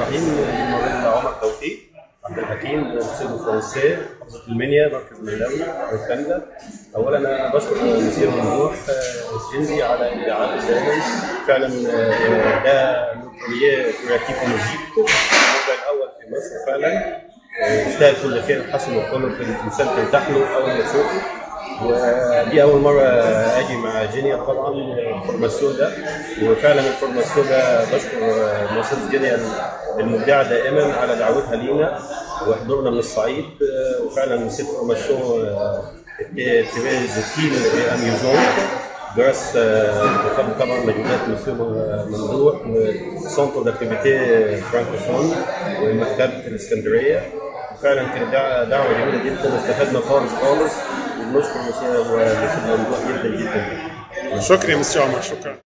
الرحيم المريض عمر توفيق عبد الحكيم مسير الفرنسي محافظة المنيا مركز ملاوي كندا اولا انا بشكر مسير ممدوح الجندي على الابداعات دائما فعلا آه، ده بروجيه كرياتيف مجيد الموقع الاول في مصر فعلا آه، يستاهل كل خير حسن وخلق الانسان ترتاح له اول ما تشوفه ودي اول مره اجي مع جينيا طبعا الفورماسيون ده وفعلا الفورماسيون ده بشكر مؤسسه جينيا المبدعه دائما على دعوتها لينا وحضورنا من الصعيد وفعلا نسيت فورماسيون تبقى تيم اميوزون درس بفضل طبعا مجهودات مسيو ممدوح وسنتر داكتيفيتي فرانكوفون ومكتبه الاسكندريه فعلا كانت دعوه جميله جدا واستفدنا خالص خالص ونشكر مسيو ممدوح جدا جدا شكرا يا مستر عمر شكرا